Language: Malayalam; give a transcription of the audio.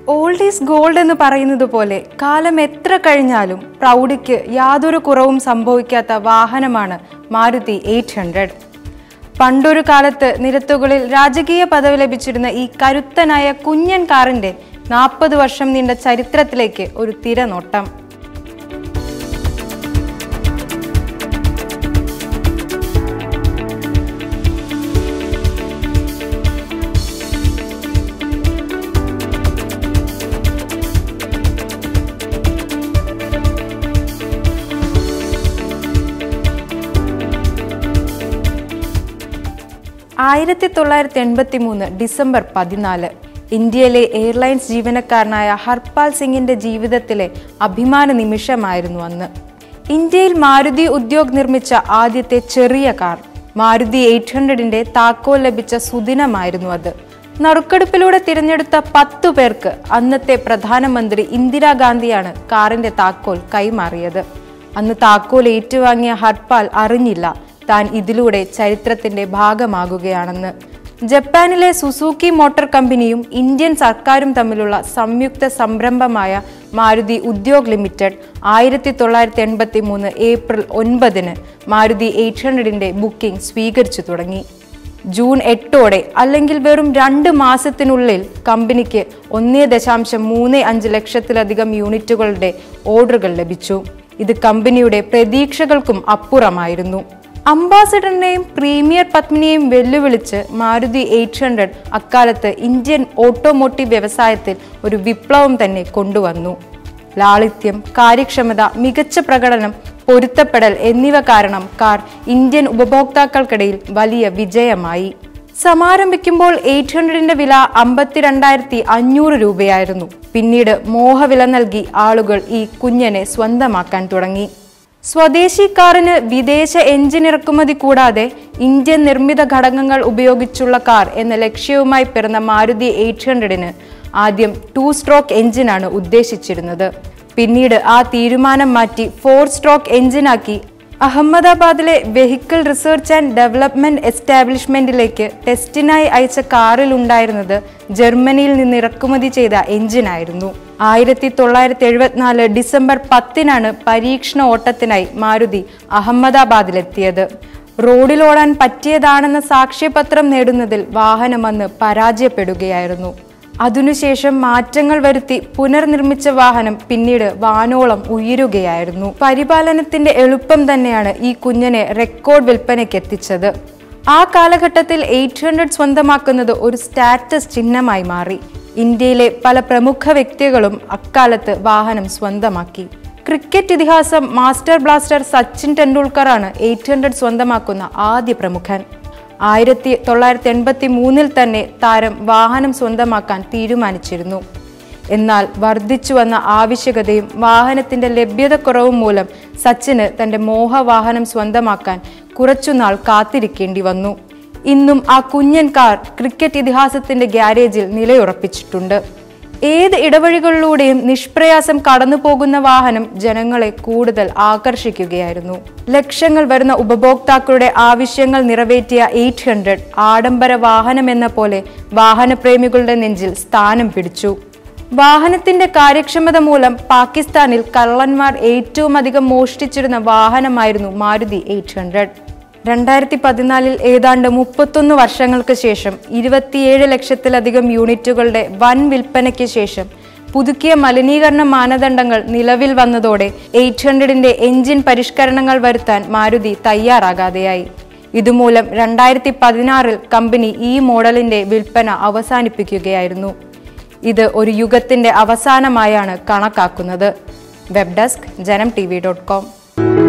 ഓൾഡ് ഈസ് ഗോൾഡ് എന്ന് പറയുന്നത് പോലെ കാലം എത്ര കഴിഞ്ഞാലും പ്രൗഢിക്ക് യാതൊരു കുറവും സംഭവിക്കാത്ത വാഹനമാണ് മാരുതി എയ്റ്റ് ഹൺഡ്രഡ് പണ്ടൊരു കാലത്ത് നിരത്തുകളിൽ രാജകീയ പദവി ലഭിച്ചിരുന്ന ഈ കരുത്തനായ കുഞ്ഞൻ കാറിന്റെ നാൽപ്പത് വർഷം നീണ്ട ചരിത്രത്തിലേക്ക് ഒരു തിരനോട്ടം ആയിരത്തി തൊള്ളായിരത്തി എൺപത്തി മൂന്ന് ഡിസംബർ പതിനാല് ഇന്ത്യയിലെ എയർലൈൻസ് ജീവനക്കാരനായ ഹർപാൽ സിംഗിന്റെ ജീവിതത്തിലെ അഭിമാന നിമിഷമായിരുന്നു അന്ന് ഇന്ത്യയിൽ മാരുതി ഉദ്യോഗ് നിർമ്മിച്ച ആദ്യത്തെ ചെറിയ കാർ മാരുതി എയ്റ്റ് ഹൺഡ്രഡിന്റെ താക്കോൽ ലഭിച്ച സുദിനമായിരുന്നു അത് നറുക്കെടുപ്പിലൂടെ തിരഞ്ഞെടുത്ത പത്തു പേർക്ക് അന്നത്തെ പ്രധാനമന്ത്രി ഇന്ദിരാഗാന്ധിയാണ് കാറിന്റെ താക്കോൽ കൈമാറിയത് അന്ന് താക്കോൽ ഏറ്റുവാങ്ങിയ ഹർപാൽ അറിഞ്ഞില്ല താൻ ഇതിലൂടെ ചരിത്രത്തിന്റെ ഭാഗമാകുകയാണെന്ന് ജപ്പാനിലെ സുസൂക്കി മോട്ടോർ കമ്പനിയും ഇന്ത്യൻ സർക്കാരും തമ്മിലുള്ള സംയുക്ത സംരംഭമായ മാരുതി ഉദ്യോഗ് ലിമിറ്റഡ് ആയിരത്തി തൊള്ളായിരത്തി എൺപത്തി മൂന്ന് ഏപ്രിൽ ഒൻപതിന് മാരുതി എയ്റ്റ് ഹൺഡ്രഡിന്റെ ബുക്കിംഗ് സ്വീകരിച്ചു തുടങ്ങി ജൂൺ എട്ടോടെ അല്ലെങ്കിൽ വെറും രണ്ട് മാസത്തിനുള്ളിൽ കമ്പനിക്ക് ഒന്നേ ദശാംശം മൂന്ന് അഞ്ച് ലക്ഷത്തിലധികം യൂണിറ്റുകളുടെ ഓർഡറുകൾ ലഭിച്ചു ഇത് കമ്പനിയുടെ പ്രതീക്ഷകൾക്കും അപ്പുറമായിരുന്നു അംബാസഡറിനെയും പ്രീമിയർ പത്മിനിയെയും വെല്ലുവിളിച്ച് മാരുതി എയ്റ്റ് ഹൺഡ്രഡ് അക്കാലത്ത് ഇന്ത്യൻ ഓട്ടോമോട്ടീവ് വ്യവസായത്തിൽ ഒരു വിപ്ലവം തന്നെ കൊണ്ടുവന്നു ലാളിത്യം കാര്യക്ഷമത മികച്ച പ്രകടനം പൊരുത്തപ്പെടൽ എന്നിവ കാരണം കാർ ഇന്ത്യൻ ഉപഭോക്താക്കൾക്കിടയിൽ വലിയ വിജയമായി സമാരംഭിക്കുമ്പോൾ എയ്റ്റ് ഹൺഡ്രഡിന്റെ വില അമ്പത്തിരണ്ടായിരത്തി അഞ്ഞൂറ് രൂപയായിരുന്നു പിന്നീട് മോഹവില നൽകി ആളുകൾ ഈ കുഞ്ഞനെ സ്വന്തമാക്കാൻ തുടങ്ങി സ്വദേശി കാറിന് വിദേശ എഞ്ചിൻ ഇറക്കുമതി കൂടാതെ ഇന്ത്യൻ നിർമ്മിത ഘടകങ്ങൾ ഉപയോഗിച്ചുള്ള കാർ എന്ന ലക്ഷ്യവുമായി പിറന്ന മാരുതി എയ്റ്റ് ഹൺഡ്രഡിന് ആദ്യം ടു സ്ട്രോക്ക് എഞ്ചിനാണ് ഉദ്ദേശിച്ചിരുന്നത് പിന്നീട് ആ തീരുമാനം മാറ്റി ഫോർ സ്ട്രോക്ക് എഞ്ചിനാക്കി അഹമ്മദാബാദിലെ വെഹിക്കിൾ റിസർച്ച് ആൻഡ് ഡെവലപ്മെന്റ് എസ്റ്റാബ്ലിഷ്മെന്റിലേക്ക് ടെസ്റ്റിനായി അയച്ച കാറിലുണ്ടായിരുന്നത് ജർമ്മനിയിൽ നിന്ന് ഇറക്കുമതി ചെയ്ത എഞ്ചിനായിരുന്നു ആയിരത്തി തൊള്ളായിരത്തി എഴുപത്തിനാല് ഡിസംബർ പത്തിനാണ് പരീക്ഷണ ഓട്ടത്തിനായി മാരുതി അഹമ്മദാബാദിലെത്തിയത് റോഡിലോടാൻ പറ്റിയതാണെന്ന സാക്ഷ്യപത്രം നേടുന്നതിൽ വാഹനം അന്ന് പരാജയപ്പെടുകയായിരുന്നു അതിനുശേഷം മാറ്റങ്ങൾ വരുത്തി പുനർനിർമ്മിച്ച വാഹനം പിന്നീട് വാനോളം ഉയരുകയായിരുന്നു പരിപാലനത്തിന്റെ എളുപ്പം തന്നെയാണ് ഈ കുഞ്ഞിനെ റെക്കോർഡ് വിൽപ്പനയ്ക്ക് എത്തിച്ചത് ആ കാലഘട്ടത്തിൽ എയ്റ്റ് ഹൺഡ്രഡ് സ്വന്തമാക്കുന്നത് ഒരു സ്റ്റാറ്റസ് ചിഹ്നമായി മാറി ഇന്ത്യയിലെ പല പ്രമുഖ വ്യക്തികളും അക്കാലത്ത് വാഹനം സ്വന്തമാക്കി ക്രിക്കറ്റ് ഇതിഹാസം മാസ്റ്റർ ബ്ലാസ്റ്റർ സച്ചിൻ ടെണ്ടുൽക്കറാണ് എയ്റ്റ് ഹൺഡ്രഡ് സ്വന്തമാക്കുന്ന ആദ്യ പ്രമുഖൻ ആയിരത്തി തൊള്ളായിരത്തി എൺപത്തി മൂന്നിൽ തന്നെ താരം വാഹനം സ്വന്തമാക്കാൻ തീരുമാനിച്ചിരുന്നു എന്നാൽ വർദ്ധിച്ചു വന്ന ആവശ്യകതയും വാഹനത്തിന്റെ ലഭ്യതക്കുറവും മൂലം സച്ചിന് തന്റെ മോഹവാഹനം സ്വന്തമാക്കാൻ കുറച്ചുനാൾ കാത്തിരിക്കേണ്ടി വന്നു ഇന്നും ആ കുഞ്ഞൻ കാർ ക്രിക്കറ്റ് ഇതിഹാസത്തിന്റെ ഗ്യാരേജിൽ നിലയുറപ്പിച്ചിട്ടുണ്ട് ഏത് ഇടവഴികളിലൂടെയും നിഷ്പ്രയാസം കടന്നു പോകുന്ന വാഹനം ജനങ്ങളെ കൂടുതൽ ആകർഷിക്കുകയായിരുന്നു ലക്ഷങ്ങൾ വരുന്ന ഉപഭോക്താക്കളുടെ ആവശ്യങ്ങൾ നിറവേറ്റിയ എയ്റ്റ് ഹൺഡ്രഡ് ആഡംബര വാഹനം എന്ന പോലെ വാഹനപ്രേമികളുടെ നെഞ്ചിൽ സ്ഥാനം പിടിച്ചു വാഹനത്തിന്റെ കാര്യക്ഷമത മൂലം പാകിസ്ഥാനിൽ കള്ളന്മാർ ഏറ്റവും അധികം മോഷ്ടിച്ചിരുന്ന വാഹനമായിരുന്നു മാരുതി എയ്റ്റ് ഹൺഡ്രഡ് രണ്ടായിരത്തി പതിനാലിൽ ഏതാണ്ട് മുപ്പത്തൊന്ന് വർഷങ്ങൾക്ക് ശേഷം ഇരുപത്തിയേഴ് ലക്ഷത്തിലധികം യൂണിറ്റുകളുടെ വൻ വിൽപ്പനയ്ക്ക് ശേഷം പുതുക്കിയ മലിനീകരണ മാനദണ്ഡങ്ങൾ നിലവിൽ വന്നതോടെ എയ്റ്റ് ഹൺഡ്രഡിന്റെ എഞ്ചിൻ പരിഷ്കരണങ്ങൾ വരുത്താൻ മാരുതി തയ്യാറാകാതെയായി ഇതുമൂലം രണ്ടായിരത്തി പതിനാറിൽ കമ്പനി ഈ മോഡലിന്റെ വിൽപ്പന അവസാനിപ്പിക്കുകയായിരുന്നു ഇത് ഒരു യുഗത്തിന്റെ അവസാനമായാണ് കണക്കാക്കുന്നത് web desk Janam T V dot com